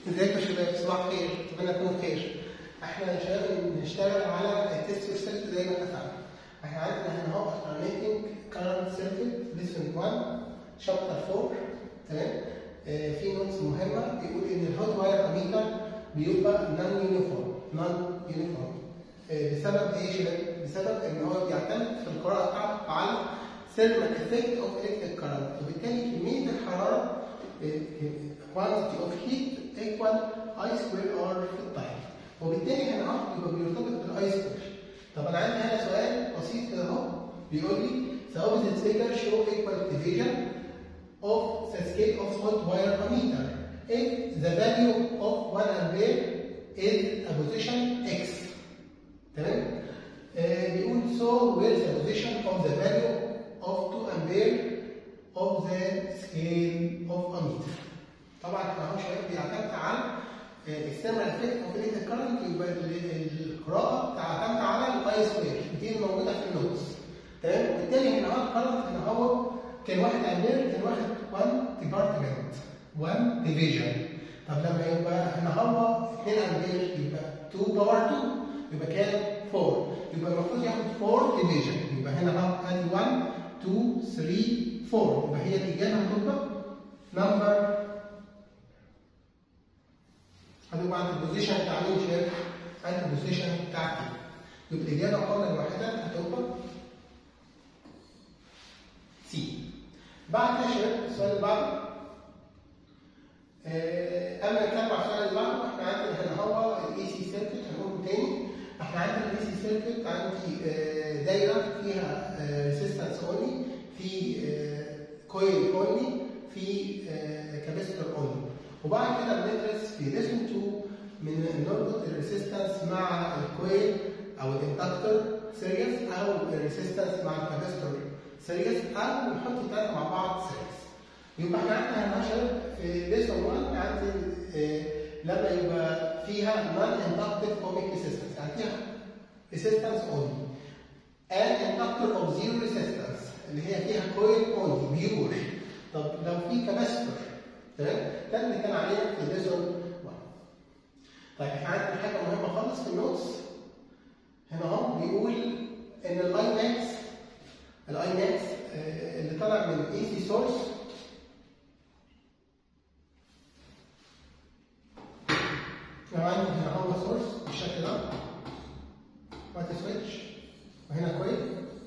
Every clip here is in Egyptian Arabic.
ازيكم يا شباب صباح الخير اتمنى تكونوا بخير احنا ان شاء الله بنشتغل على التست والسيركت زي ما اتفقنا احنا عندنا هنا اهو alternating current circuit lesson 1 chapter 4 تمام آه في نوتس مهمه بيقول ان الهوت واير اميتر بيبقى نون يونيفورم نون يونيفورم بسبب ايه يا شباب؟ بسبب ان هو بيعتمد في القراءه بتاعته على thermal effect of electric current وبالتالي كميه الحراره quantity of heat equal I square R في التايم وبالتالي هنا اهو يبقى بيرتبط بالاي سكوير طب انا عندي هنا سؤال بسيط كده اهو بيقول لي the opposite figure show equal division of the scale of hot wire ammeter if the value of 1 ampere is a position x تمام آه بيقول so where the position of the value of 2 ampere of the scale of ammeter طبعا احنا اهو شباب بيعتمد على السيرمال افكت اوف الكتريك كارنت يبقى القراءه بتعتمد على الاي سكوير دي موجوده في النوتس تمام وبالتالي هنا اهو الكارنت هنا هو كان 1 امبير كان واخد 1 ديبارتمنت 1 ديفيجن طب لما يبقى هنا هو 2 امبير يبقى 2 باور 2 يبقى كام 4 يبقى المفروض ياخد 4 ديفيجن يبقى هنا اهو ادي 1 2 3 4 يبقى هي الاجابه هتبقى نمبر هتبقى عند البوزيشن بتاع مين شايف؟ عند البوزيشن بتاعتي يبقى الاجابه قولا واحدا هتبقى سي بعد كده شباب السؤال اللي بعده قبل ما نتكلم على السؤال اللي بعده احنا عندنا هنا هو الاي سي سيركت هنقوله تاني احنا عندنا الاي سي سيركت عندي دايره فيها ريزيستنس اونلي في كويل اونلي في كاباستور اونلي وبعد كده بندرس في ليسن 2 من نربط الريزيستنس مع الكويل او الاندكتور سيريس او الريزيستنس مع الكاباستور سيريس او نحط الثلاثه مع بعض سيريس يبقى احنا عندنا هنا شباب في ليسن 1 عندي اه لما يبقى فيها نون اندكتيف اوميك ريزيستنس يعني فيها ريزيستنس اونلي and inductor of zero resistance اللي هي فيها كويل اونلي بيور طب لو في كاباستور تمام ده اللي كان عليه في ليسون 1 طيب احنا عندنا حاجه مهمه خالص في النوتس هنا اهو بيقول ان الاي ماكس الاي ماكس آه اللي طلع من اي سي سورس لو عندي هنا هو سورس بالشكل ده وادي سويتش وهنا كويل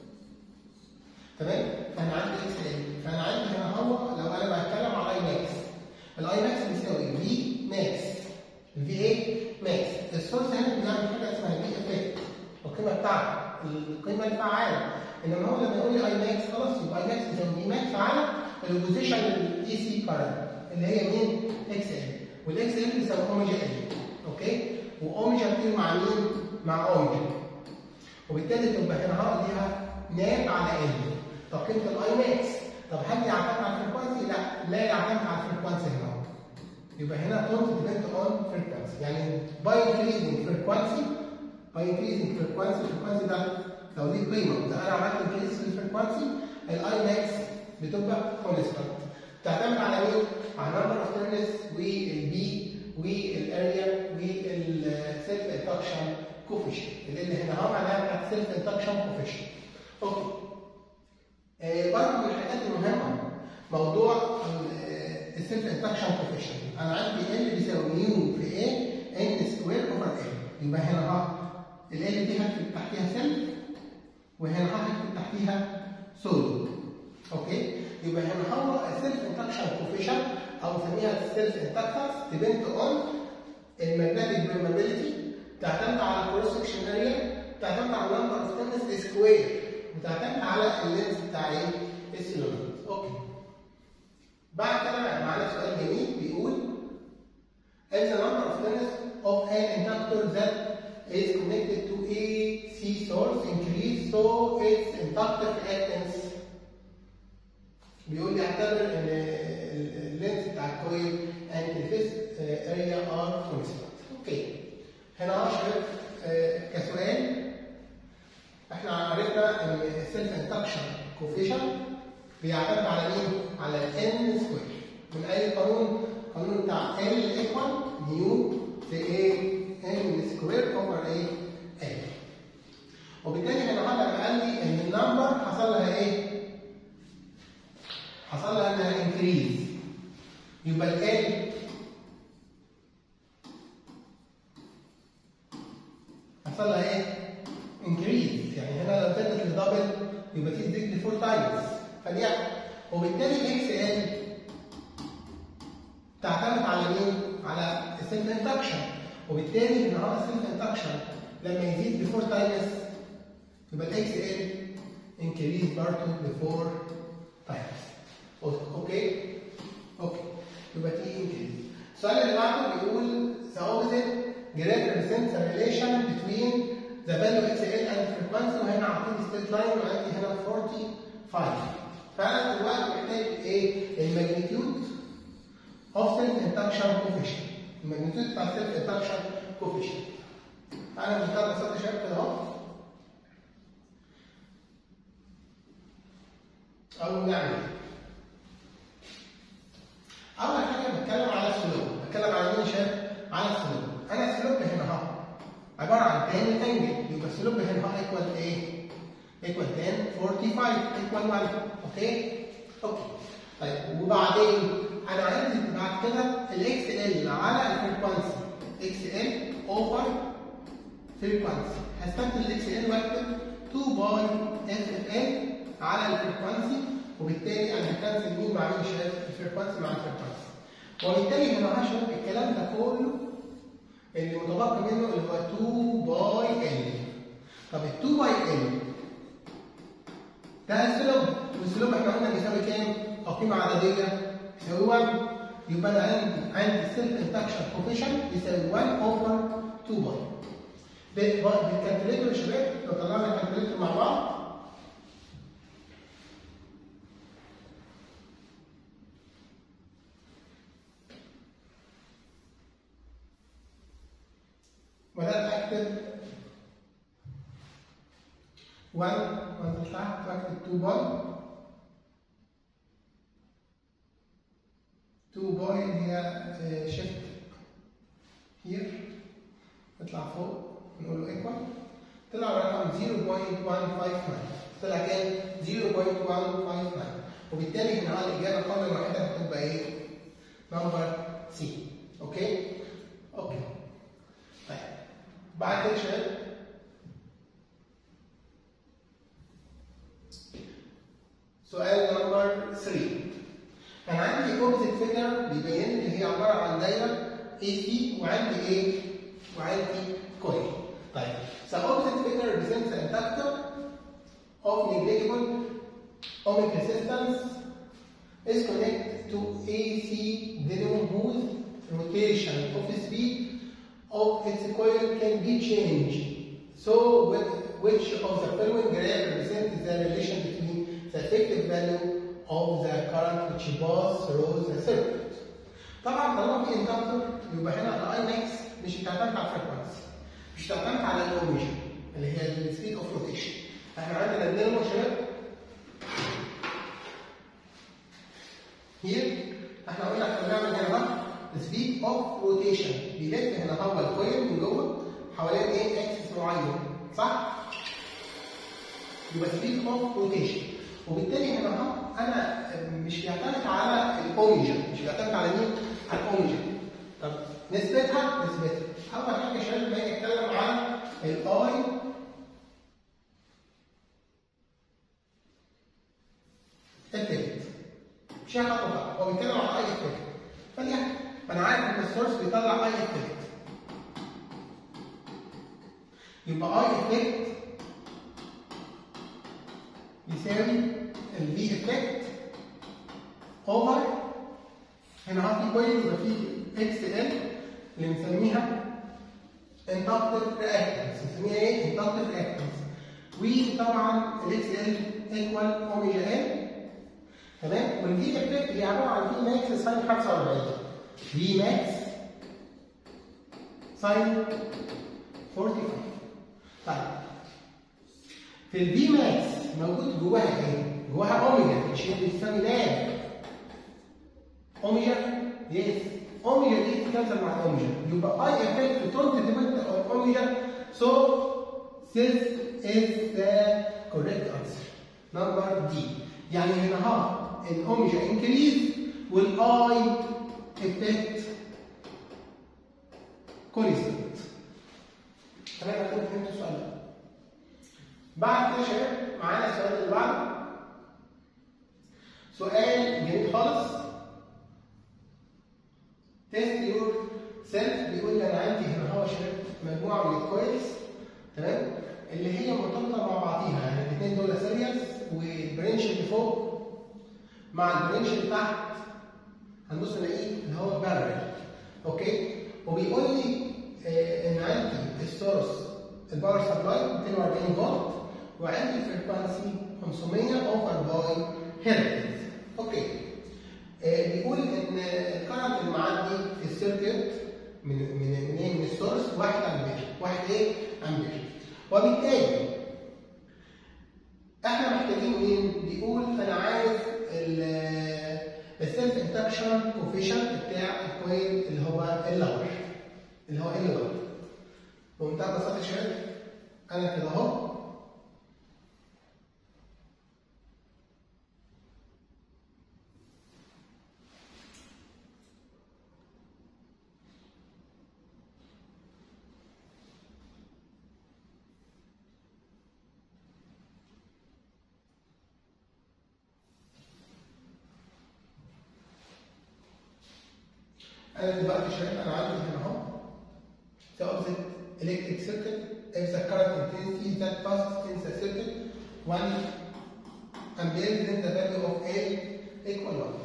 تمام فانا عندي اكس ال فانا عندي هنا هو لو انا بتكلم على اي ماكس الاي ماكس بيساوي في ماكس الفي ايه ماكس السورس هنا بنعمل حاجه اسمها في افكت القيمه بتاعته القيمه الفعاله انما هو لما يقول لي اي ماكس خلاص يبقى اي ماكس بيساوي في ماكس على البوزيشن الاي سي كارنت اللي هي مين اكس ال والاكس ال بيساوي اوميجا ال اوكي واوميجا بتيجي مع مين مع اوميجا وبالتالي تبقى هنا ها ليها ناب على ال طب قيمه الاي ماكس طب هل يعتمد على الفريكونسي؟ لا لا يعتمد على الفريكونسي هنا يبقى هنا don't depend on frequency يعني by increasing frequency by increasing frequency frequency ده لو دي قيمه اذا انا عملت increase في الفريكونسي الاي ماكس بتبقى constant تعتمد على مين؟ على number of turns والبي والاريا والسيلف اندكشن كوفيشنت اللي هنا اهو معناها بتاعت سيلف اندكشن كوفيشنت اوكي آه برضه من الحاجات المهمه موضوع السيلف اندكشن كوفيشنت انا عندي ال بيساوي نيو في ايه ان سكوير اوفر ال يبقى هنا ها ال دي هكتب تحتيها سيلف وهنا هكتب تحتيها سوليد اوكي يبقى هنا هو السيلف اندكشن كوفيشنت او نسميها السيلف اندكتنس ديبند اون المagnetic permeability تعتمد على الكروس سكشن اريا تعتمد على النمبر اوف تيرنز سكوير وتعتمد على اللينس بتاع ايه السيلومتر اوكي بعد كده معانا سؤال جميل بيقول if the number of turns of an inductor that is connected to a C source increase so its inductive reactance بيقول لي اعتبر ان اللينس بتاع الكويل and the face area are constant اوكي هنا اهو شباب كسؤال احنا عرفنا ان السيلف اندكشن كوفيشن بيعتمد على مين؟ على الان سكوير من اي قانون القانون بتاع ال ايكوال نيو في ايه ام سكوير اوفر ايه ال وبالتالي هنا لما قال لي ان النمبر حصل لها ايه؟ حصل لها انها انكريز يبقى ال حصل لها ايه؟ انكريز يعني هنا لو ابتدت لدبل يبقى تزيد لفور تايمز فليكن وبالتالي الاكس ال تعتمد على مين؟ على السيلف اندكشن وبالتالي ان هذا السيلف اندكشن لما يزيد بفور تايمز يبقى الاكس ال انكريز برضه بفور تايمز اوكي؟ اوكي يبقى تي انكريز السؤال اللي بعده بيقول the opposite graph represents a relation between the value XL and frequency وهنا عاطيني ستيت لاين وعندي هنا 45 فانا دلوقتي محتاج ايه؟ الماجنتيود of self induction coefficient الماجنتيود بتاع self induction coefficient انا بختار بساطه شباب كده اهو او نعمل ايه؟ اول حاجه بتكلم على السلوك بتكلم على مين يا شباب؟ على السلوك انا السلوك هنا اهو عباره عن تاني انجل يبقى السلوك هنا اهو ايكوال ايه؟ ايكوال 10 45 ايكوال 1 اوكي؟ اوكي طيب وبعدين انا عندي بعد كده الاكس ال على الفريكونسي اكس ال اوفر فريكونسي هستخدم الاكس ال واكتب 2 باي اف اف ال على الفريكونسي وبالتالي انا هكنسل مين مع مين شايف الفريكونسي مع الفريكونسي وبالتالي هنا هشوف الكلام ده كله اللي متبقي منه اللي هو 2 باي ال طب ال 2 باي ال ده السلوب والسلوب احنا قلنا بيساوي كام؟ او قيمه عدديه يساوي 1 يبقى انا عندي عندي السيلف انتكشن كوفيشن يساوي 1 اوفر 2 باي بالكالكوليتر يا شباب لو طلعنا الكالكوليتر مع بعض بدأت أكتب 1 وانزل تحت واكتب 2 باي 2 باي اللي هي شيفت هير نطلع فوق نقول له ايكوال طلع رقم 0.159 طلع كام؟ 0.159 وبالتالي هنا الاجابه القابله الوحيده هتبقى ايه؟ نمبر سي اوكي؟ اوكي طيب بعد كده شباب سؤال نمبر 3 انا عندي اوبزيت فيجر بيبين لي هي عباره عن دايره اي سي وعندي ايه؟ وعندي كويل. طيب the opposite figure represents an inductor of negligible ohmic resistance is connected to AC dynamo whose rotation of the speed of its coil can be changed. So which of the following graph represents the relation between the effective value of the current which pass through the circuit. طبعا طالما في اندكتور يبقى هنا الاي ماكس مش بتعتمد على الفريكونسي مش بتعتمد على الاوميجا اللي هي السبيد اوف روتيشن احنا عندنا الدينامو شباب هير احنا قلنا احنا بنعمل هنا بقى سبيد اوف روتيشن بيلف هنا هو الكويل من جوه حوالين ايه اكسس معين صح؟ يبقى سبيد اوف روتيشن وبالتالي هنا اهو انا مش بيعتمد على الاوميجا مش بيعتمد على مين؟ على الاوميجا طب نسبتها نسبتها اول حاجه يا شباب لما اجي اتكلم عن الاي افكت مش هاخد بقى هو بيتكلم عن اي افكت فليكن انا عارف ان السورس بيطلع اي افكت يبقى اي افكت يساوي الفي افكت اوفر هنا عندي كويل يبقى في اكس ال اللي بنسميها inductive reactance بنسميها ايه؟ inductive reactance وطبعا الاكس ال ايكوال اوميجا ال تمام والفي افكت هي عباره عن في ماكس ساين 45 في ماكس ساين 45 طيب في الفي ماكس موجود جواها ايه؟ جواها اوميجا مش هي بتساوي لام اوميجا يس اوميجا دي تكنسل مع اوميجا يبقى اي افكت don't depend on اوميجا so this is the correct answer number D يعني هنا ها الاوميجا increase والاي افكت كونستنت تمام اكون فهمت السؤال ده بعد كده يا شباب معانا السؤال اللي بعده سؤال جميل خالص تيست يور سيلف بيقول لي انا عندي هنا هو شباب مجموعه من الكويلز تمام اللي هي مرتبطه مع بعضيها يعني الاثنين دول سيريس والبرنش اللي فوق مع البرنش اللي تحت هنبص نلاقيه اللي هو بارل اوكي وبيقول لي آه ان عندي السورس الباور سبلاي 240 فولت وعندي فريكوانسي 500 اوفر باي هيرتز اوكي آه بيقول ان الكرنت اللي معدي في السيركت من من من ايه من السورس 1 امبير 1 ايه امبير وبالتالي احنا محتاجين مين؟ بيقول انا عايز السيلف اندكشن كوفيشنت بتاع الكويل اللي هو اللور اللي هو اللور بمنتهى البساطه يا شباب انا كده اهو انا دلوقتي شايف انا عندي هنا اهو the opposite electric circuit if the current intensity that passes in the circuit 1 ampere then the value of A equal 1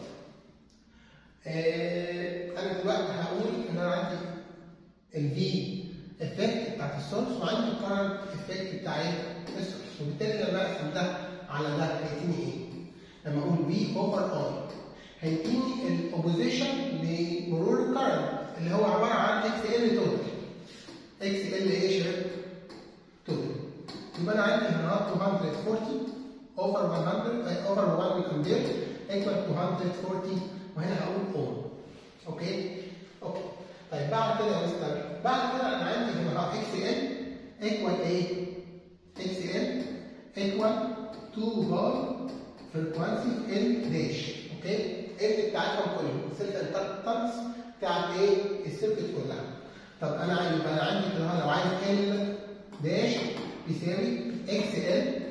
آه انا دلوقتي هقول ان انا عندي ال V effect بتاعت السورس وعندي الكرنت effect بتاع السورس وبالتالي لما اقسم ده على ده هيديني ايه؟ لما اقول V over I هيديني الاوبوزيشن لمرور الكرنت اللي هو عباره عن اكس ال توتال اكس ال ايه يا شباب؟ توتال يبقى انا عندي هنا 240 اوفر 100 اوفر 1 امبير ايكوال 240 وهنا هقول اوم اوكي؟ اوكي طيب بعد كده يا مستر بعد كده انا عندي هنا اكس ال ايكوال ايه؟ اكس ال ايكوال 2 باي فريكوانسي ال داش اوكي؟ ال بتاعتهم كلهم السيلف اندكتنس بتاعت ايه؟ السيركت كلها. طب انا عايز يبقى انا عندي كده لو عايز ال داش بيساوي اكس ال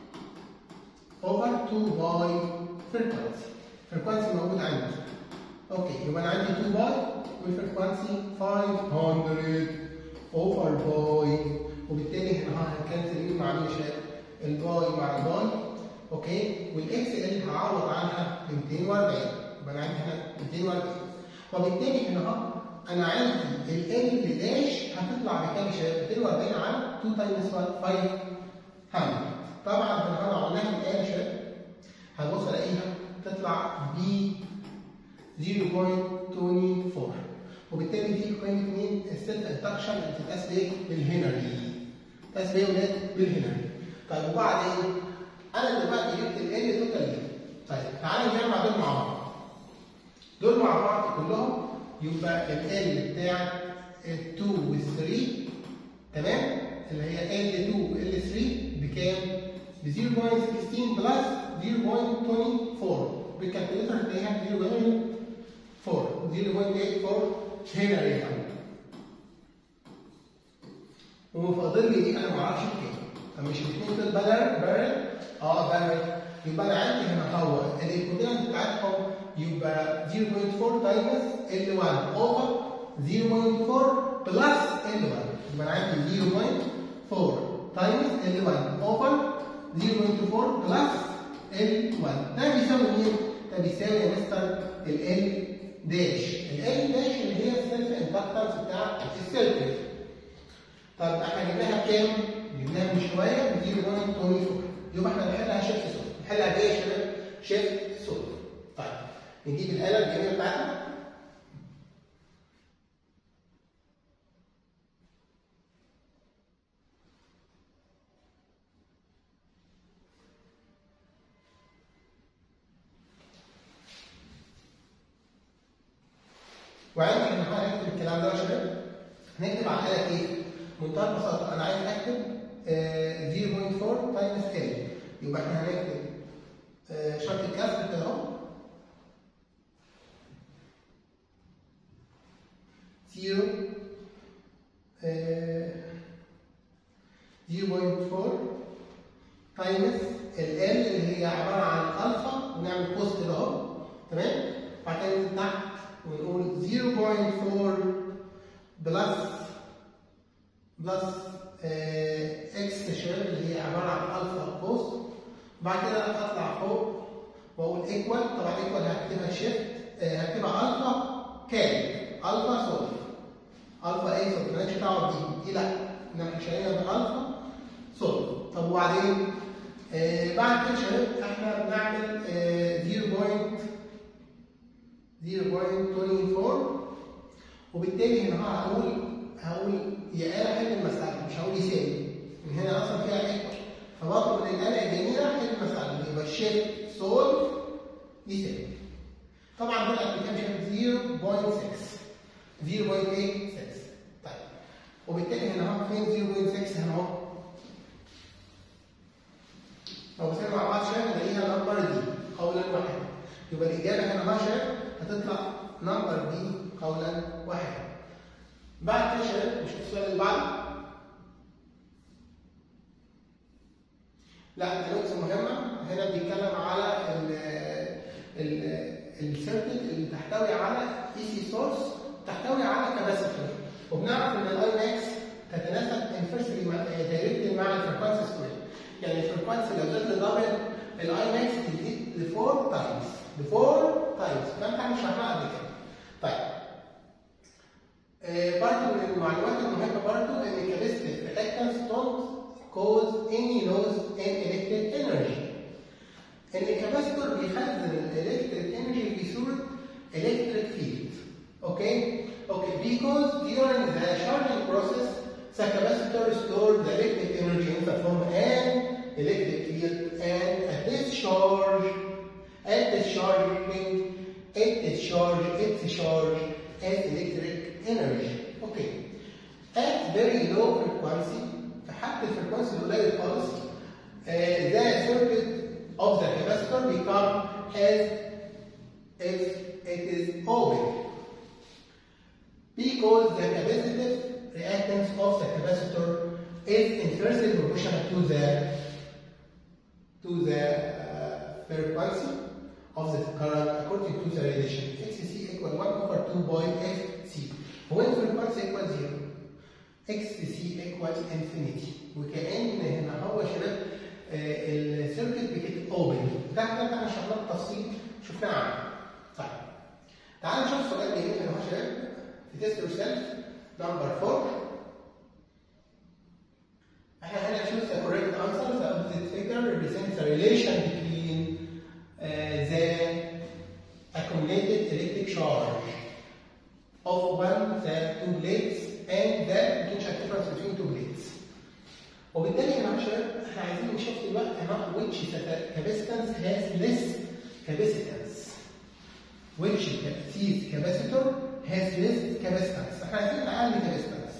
اوفر 2 باي فريكوانسي. فريكوانسي موجود عندي. اوكي يبقى انا عندي 2 باي والفريكوانسي 500 اوفر باي وبالتالي هنا هنكنسل مين مع مين يا شباب؟ الباي مع الباي اوكي والاكس ال هعوض عنها ب 240 يبقى انا عندي هنا 240 وبالتالي هنا اهو انا عندي ال ال داش هتطلع بكام يا شباب؟ 240 على 2 تايمز 500 طبعا هنا لو عملناها بالآلة يا شباب هنبص الاقيها تطلع ب 0.24 وبالتالي دي قيمه مين؟ السيلف اندكشن اللي بتتقاس بايه؟ بالهنري. بتتقاس بايه يا ولاد؟ بالهنري. طيب وبعدين انا دلوقتي جبت ال L توتال دي. طيب تعالى نجمع دول مع بعض. دول مع بعض كلهم يبقى ال L بتاع ال 2 وال 3 تمام؟ اللي هي L2 وال 3 بكام؟ ب 0.16 بلس 0.24 بالكالكوليتر هتلاقيها 0.4 0.84 هنا يا فندم. وفاضل لي دي انا ما اعرفش بكام. طب مش الاثنين دول بارل بارل اه بارل يبقى انا عندي هنا هو الايكوفالنت بتاعتهم يبقى 0.4 تايمز L1 اوفر 0.4 بلس L1 يبقى انا عندي 0.4 تايمز L1 اوفر 0.4 بلس L1 ده بيساوي مين؟ ده بيساوي يا مستر ال L داش ال L داش اللي هي السيلف اندكتنس بتاع السيركت طب احنا جبناها بكام؟ جبناها من شويه ب 0.24 يبقى احنا نحلها شيفت صفر نحلها بايه يا شباب؟ شيفت صفر طيب نجيب الاله الجميله بتاعتنا وعندي احنا هنكتب الكلام ده يا شباب هنكتب على الاله كيف؟ منتهى البساطه انا عايز اكتب آه، 0.4 تايمز ال يبقى احنا هنكتب آه، شرط الكسر كده اهو 0 0.4 تايمز ال اللي هي عباره عن الفا ونعمل قوس كده اهو تمام بعد كده ننزل تحت ونقول 0.4 بلس بلس اكس تشير اللي هي عباره عن الفا قوس بعد كده اطلع فوق واقول ايكوال طبعا ايكوال هكتبها شيفت هكتبها الفا كام الفا صفر الفا ايه صفر مالكش دعوه بدي دي لا انما احنا شايلينها بالالفا صفر طب وبعدين آه بعد كده شباب احنا بنعمل آه 0.0.24 وبالتالي هنا هقول هقول يا آلة حل المسألة مش هقول يساوي من هنا اصلا فيها ايكوال فبطلب من الآلة الجميلة حل المسألة يبقى شيفت سولف يساوي طبعا هنا الابلكيشن 0.6 0.86 طيب وبالتالي هنا اهو فين 0.6 هنا اهو لو بصينا مع بعض شويه نلاقيها نمبر دي قولا واحدا يبقى الاجابه هنا اهو شباب هتطلع نمبر دي قولا واحدا بعد كده شباب نشوف السؤال اللي بعده لا دي نقطه مهمه هنا بيتكلم على ال السيركت اللي تحتوي على اي سي سورس تحتوي على كاباسيتور وبنعرف ان الاي ماكس تتناسب انفرسلي مع دايركتلي مع الفريكونسي سكوير يعني الفريكونسي لو زدت دبل الاي ماكس تزيد لفور تايمز لفور تايمز فانت مش شرحناها قبل كده طيب آه برضه من المعلومات المهمه برضه ان الكاباسيتيف رياكتنس don't cause any loss in electric energy ان الكاباسيتور بيخزن الالكتريك انرجي في صوره electric field اوكي اوكي because during the charging process the capacitor stores the electric energy in the form an electric field and at discharge at discharging it discharge its charge as electric energy اوكي at very low frequency في حد الفريكونسي القليل خالص uh, the circuit of the capacitor become as if it is open because the capacitive reactance of the capacitor is inversely proportional to the to the uh, frequency of the current according to the relation xc equal 1 over 2 pi fc when frequency equal 0 xc equal infinity وكأن هنا هو شباب السيركت بتبقى اوبن ده احنا بقى شرحناه بالتفصيل شفناه عنه طيب تعالوا نشوف سؤال جميل هنا يا شباب في تيست يور سيلف نمبر 4 احنا هنا choose the correct answer the opposite figure represents the relation between uh, the accumulated electric charge of one the two plates and the potential difference between two plates وبالتالي هنا يا شباب احنا عايزين نشوف دلوقتي هنا which capacitance has less capacitance which this capacitor has less capacitance احنا عايزين اقل capacitance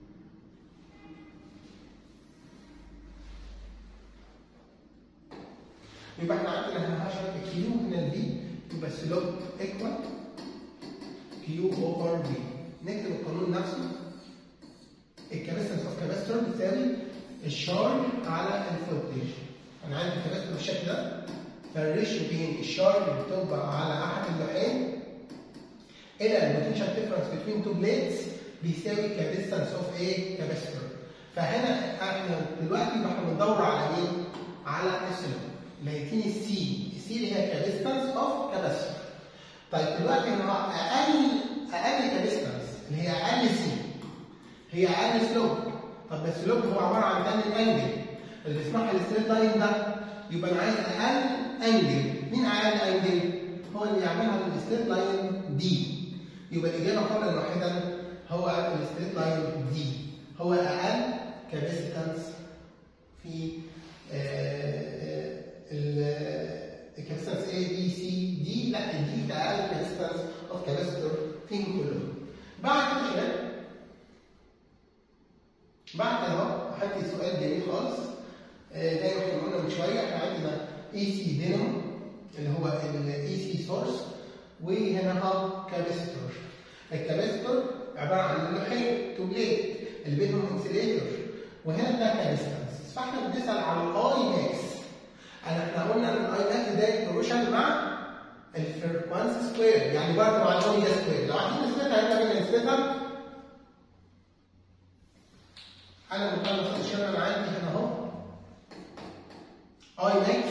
يبقى احنا عندنا هنا 10 كيلو هنا الفي يبقى سلوب ايكوال كيو اوفر في نكتب القانون نفسه الكاباسيتنس اوف كاباستور بتساوي الشارج على الفولتج انا عندي كاباستور بالشكل ده فالريشيو بين الشارج اللي بتطبع على احد اللوحين الى البوتنشال ديفرنس بين تو بليتس بيساوي كاباسيتنس اوف ايه كاباستور فهنا احنا دلوقتي احنا بندور على ايه؟ على السلوب اللي هيديني السي السي اللي هي كاباسيتنس اوف كاباستور طيب دلوقتي هنا اقل اقل كاباسيتنس اللي هي اقل سي هي اقل سلوب طب السلوب هو عباره عن تاني انجل اللي بيسمح للستريت لاين ده يبقى انا عايز اقل انجل مين اقل انجل؟ هو اللي يعملها للستريت لاين دي يبقى الاجابه قولا واحدا هو الستريت لاين دي هو اقل كاباسيتنس في الكاباسيتنس A B C D لا دي ده اقل كاباسيتنس اوف كاباسيتور فيهم كلهم اي سي دينامو اللي هو الاي سي سورس وهنا ها كابستور الكابستور عباره عن لوحين تو بليت اللي بينهم انسليتور وهنا ده كابستنس فاحنا بنسال على الاي ماكس احنا قلنا ان الاي ماكس ده البروشن مع الفريكوانسي سكوير يعني برضه مع الاوميجا سكوير لو عايزين نثبتها هنا بينا نثبتها انا مخلص الشغل انا عندي هنا اهو اي ماكس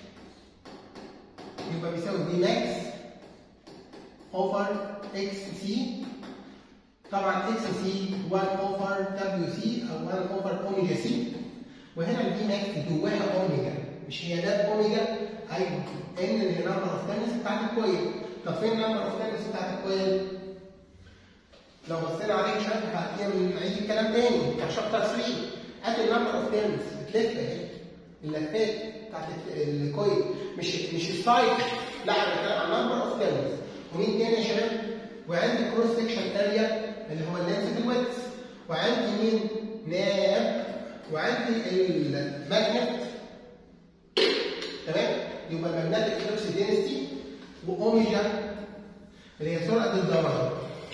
يبقى بيساوي دي ماكس اوفر اكس سي طبعا اكس سي 1 اوفر دبليو سي او 1 اوفر اوميجا سي وهنا الدي ماكس جواها اوميجا مش هي ده اوميجا ايوه ان النمبر اوف تيرنز بتاعت الكويل طب فين النمبر اوف تيرنز بتاعت الكويل؟ لو بصينا عليه شرح هتلاقي نعيد الكلام تاني بتاع شابتر 3 هات النمبر اوف تيرنز بتلف اهي اللفات بتاعت الكويل مش مش السايكل لا انا بتكلم عن نمبر اوف تيرنز ومين تاني يا شباب؟ وعندي كروس سكشن اريا اللي هو اللينس في الويتس وعندي مين؟ ناب وعندي الماجنت تمام؟ يبقى الماجنتيك فلوكس دينستي واوميجا اللي هي سرعه الدوران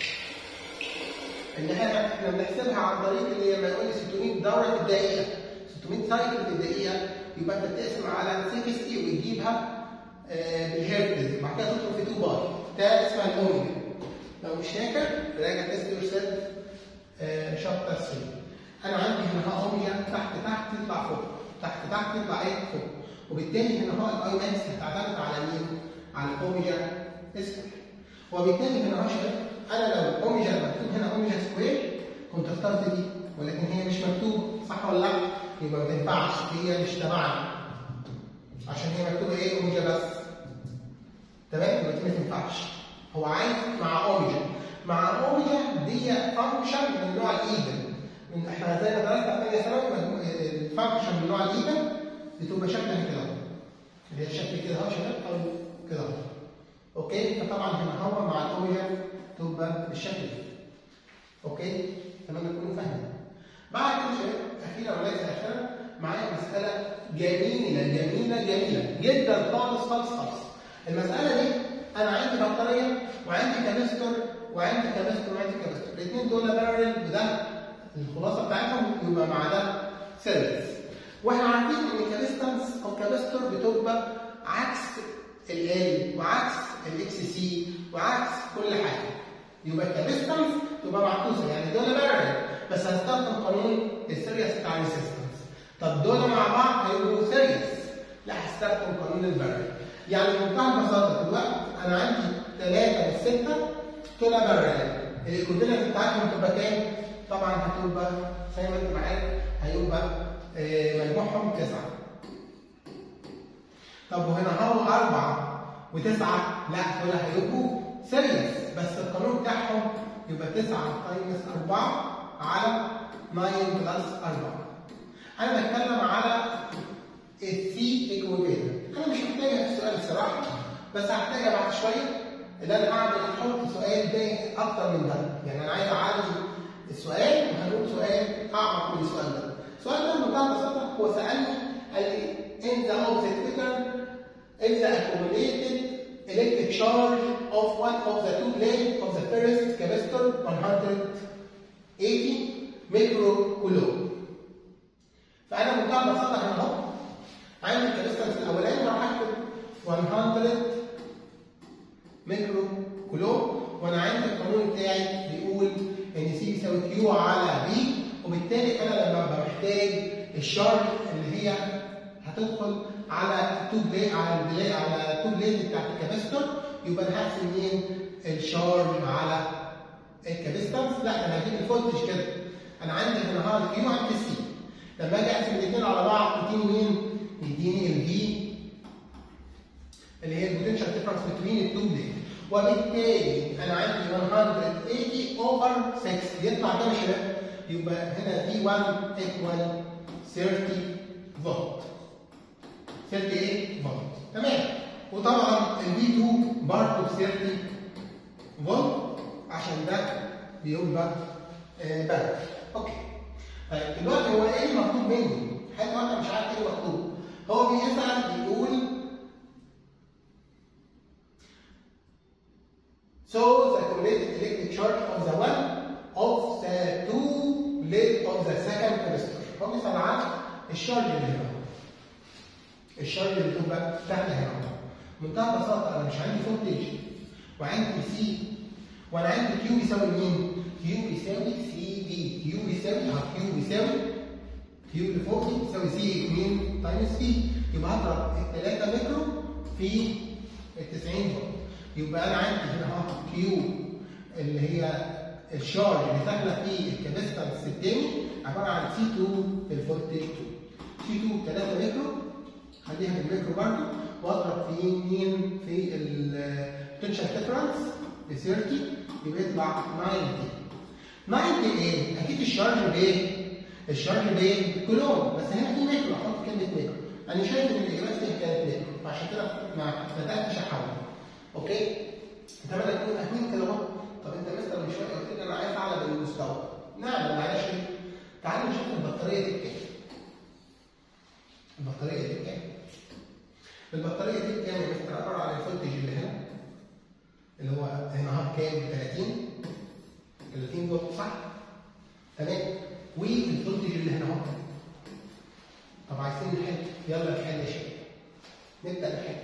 ان احنا احنا بنحسبها عن طريق اللي هي ما يقول لي 600 دوره في الدقيقه 600 سايكل في الدقيقه يبقى انت بتقسم على 60 وتجيبها آه بالهرتز بعد كده تدخل في 2 باي ده اسمها الاوميجا لو مش فاكر راجع تيست يور سيلف شابتر 3 انا عندي هنا اوميجا تحت تحت يطلع فوق تحت تحت يطلع ايه فوق وبالتالي هنا هو الاي ماكس هتعتمد على مين؟ على الاوميجا سكوير وبالتالي هنا هو شباب انا لو اوميجا مكتوب هنا اوميجا سكوير كنت اخترت دي ولكن هي مش مكتوبه صح ولا لا؟ يبقى ما تنفعش هي مش تبعنا عشان هي مكتوبه ايه اوميجا بس تمام؟ يبقى دي ما تنفعش هو عايز مع اوميجا مع اوميجا دي فانكشن من نوع الايفن من احنا زي ما درسنا في ثانيه ثانوي الفانكشن من نوع الايفن بتبقى شكلها كده اهو اللي هي الشكل كده اهو شباب او كده اهو اوكي فطبعا هنا هو مع الاوميجا تبقى بالشكل ده اوكي اتمنى تكونوا فاهمين بعد كده شباب اخيرا وليس اخيرا معايا مساله جميله جميله جميله جدا خالص خالص خالص المساله دي انا عندي بطاريه وعندي كانستر وعندي كانستر وعندي كانستر الاثنين دول بارل وده الخلاصه بتاعتهم يبقى مع ده سيريز واحنا عارفين ان الكابستنس او كابستور بتبقى عكس ال L وعكس الاكس سي وعكس كل حاجه يبقى الكابستنس تبقى معكوسه يعني دول بارل بس هستخدم قانون السيريس بتاع الريسيستنس طب دول مع بعض هيبقوا سيريس لا هستخدم قانون البارل يعني بمنتهى البساطه دلوقتي انا عندي 3 و6 طلع بارل الايكوفالنت بتاعتهم تبقى كام؟ طبعا هتبقى زي ما انت عارف هيبقى مجموعهم تسعة. طب وهنا هو أربعة وتسعة لا دول هيبقوا سيريس بس القانون بتاعهم يبقى تسعة تايمس أربعة على 9 بلس أربعة. أنا بتكلم على السي ايكويفالنت. أنا مش محتاجها في السؤال الصراحة بس هحتاجها بعد شوية ان انا هعمل احط سؤال تاني اكتر من ده يعني انا عايز اعلي السؤال وهنقول سؤال اعمق من السؤال ده السؤال ده بمنتهى البساطه هو سالني قال لي in the opposite figure if the accumulated electric charge of one of the two plates of the first capacitor 180 ميكرو كولوم فانا بمنتهى البساطه هنا اهو عندي الكابستنس الاولاني راح اكتب 100 ميكرو كولوم وانا عندي القانون بتاعي بيقول ان سي بيساوي كيو على بي وبالتالي انا لما ببقى محتاج الشارج اللي هي هتدخل على تو بلاي على البلاي على التو بليت بتاعت الكاباستور يبقى انا هقسم مين الشارج على الكاباستنس لا انا هجيب الفولتج كده انا عندي هنا هار كيو عندي سي لما اجي اقسم الاثنين على بعض يديني مين؟ يديني الفي اللي هي البوتنشال ديفرنس بين التو بليت وبالتالي انا عندي 180 اوفر 6 يطلع كام يا شباب؟ يبقى هنا في 1 ايكوال 30 فولت 38 فولت تمام وطبعا الفي 2 برضه 30 فولت عشان ده بيبقى آه بارد اوكي طيب دلوقتي هو ايه المطلوب مني؟ حتى انا مش عارف ايه المطلوب هو بيسال بيقول calculated electric charge of the one of the two late of the second resistor هو بيسأل عن الشارج اللي هنا الشارج اللي تبقى تحت هنا منتهى البساطة أنا مش عندي فولتج وعندي سي وأنا عندي كيو بيساوي مين؟ كيو بيساوي سي في كيو بيساوي اه كيو بيساوي كيو اللي فوق دي بتساوي سي 2 تايمز في يبقى هضرب ال 3 مترو في ال 90 فولت يبقى انا عندي هنا اهو كيو اللي هي الشارج اللي داخله في الكاباستنس الثاني عباره عن سي 2 في الفولتج 2 سي 2 3 مترو خليها بالمترو برضه واضرب في مين في البوتنشال ديفرنس ب 30 يبقى يطلع 90 90 ايه؟ اكيد الشارج بايه؟ الشارج بايه؟ كولوم بس هنا في مترو احط كلمه مترو انا شايف ان الاجابات دي كانت مترو فعشان كده ما بداتش احول اوكي؟ اتمنى تكونوا فاهمين كده اهو طب انت مستر من شويه قلت لي انا عايز اعلى بالمستوى نعم معلش تعالوا نشوف البطاريه دي بكام البطاريه دي بكام؟ البطاريه دي بكام يا مستر؟ عباره عن الفولتج اللي هنا اللي هو هنا اهو كام؟ 30 30 فولت صح؟ تمام والفولتج اللي هنا اهو طب عايزين نحل يلا نحل يا شباب نبدا نحل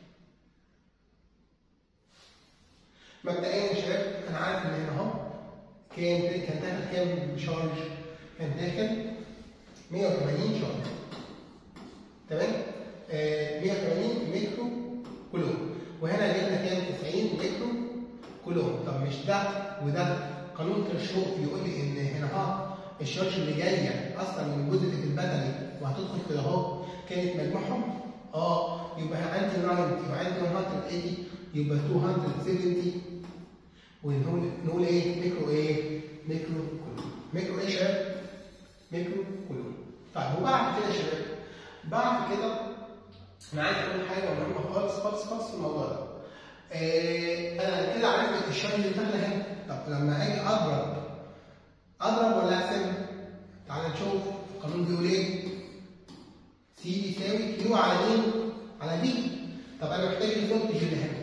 مبدئيا يا شباب انا عارف ان هنا اهو كام كان داخل كام شارج؟ كان داخل 180 شارج تمام؟ آه 180 مترو كولوم وهنا جبنا كام 90 مترو كولوم طب مش ده وده قانون كيرشوف يقول لي ان هنا ها الشارج اللي جايه اصلا من بوزيتيف البدني وهتدخل كده اهو كانت مجموعهم اه يبقى عندي 90 يبقى عندي 180 يبقى 270 ونقول نقول ايه ميكرو ايه ميكرو كولوم ميكرو ايه يا شباب ميكرو كولوم طيب وبعد كده يا شباب بعد كده انا عايز اقول حاجه مهمه خالص خالص خالص في الموضوع ده. آه انا كده عرفت الشارج اللي داخله هنا، طب لما اجي اضرب اضرب ولا اقسم؟ تعال نشوف القانون بيقول ايه؟ سي بيساوي كيو على مين؟ على بي. طب انا محتاج الفولتج اللي هنا.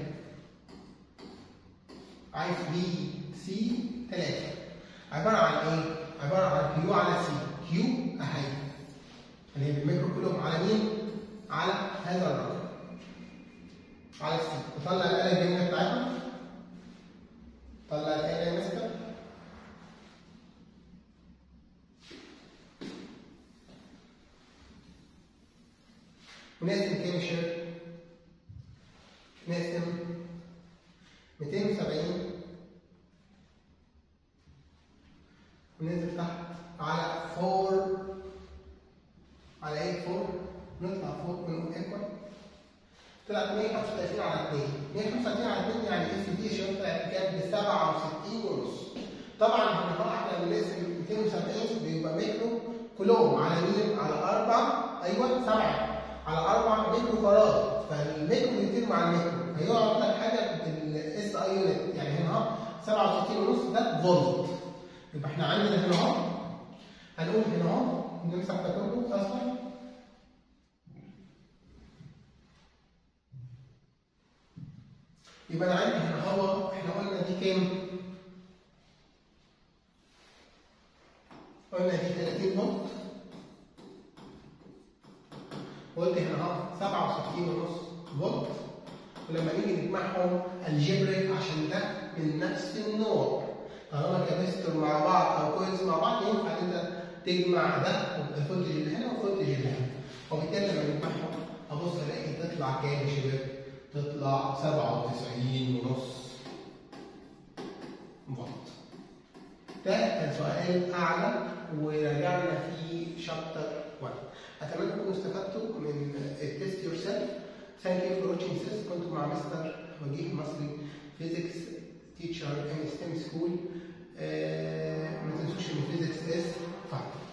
عايز بي سي 3 عباره عن ايه؟ عباره عن كيو على سي، كيو اهي اللي هي بالميكرو كولوم على مين؟ على هذا الرقم على السي نطلع الآلة الجميلة بتاعتنا طلع الآلة يا مستر ونقسم كام يا شباب؟ نقسم 270 وننزل تحت على 4 على ايه 4 نطلع فوق ونقول ايكوال طلعت 135 على 2 135 على 2 يعني اس دي يا شباب طلعت كام ب 67 ونص طبعا احنا احنا بنقسم 270 بيبقى مترو كلهم على مين؟ على 4 ايوه 7 على 4 مترو فراد فالمترو بيطير مع المترو هيقعد لك حاجه بالاس اي يونت يعني هنا اهو 67 ونص ده فولت يبقى احنا عندنا هنا اهو هنقول هنا اهو نمسح ده كله اصفر يبقى انا عندي هنا هو احنا قلنا دي كام؟ قلنا دي 30 فولت قلت هنا اهو 67 ونص فولت ولما نيجي نجمعهم الجبريك عشان ده من نفس النوع طالما كابستر مع بعض او كويلز مع بعض ينفع انت تجمع ده الفولتج اللي هنا والفولتج اللي هنا وبالتالي لما نجمعهم ابص الاقي تطلع كام يا شباب؟ تطلع 97 ونص فولت ده كان سؤال اعلى ورجعنا في شابتر 1 اتمنى تكونوا استفدتوا من التست يور سيلف ثانك يو فور واتشنج سيس كنت مع مستر وجيه مصري فيزيكس تيتشر ام ستيم سكول ما تنسوش ان فيزيكس از فاكت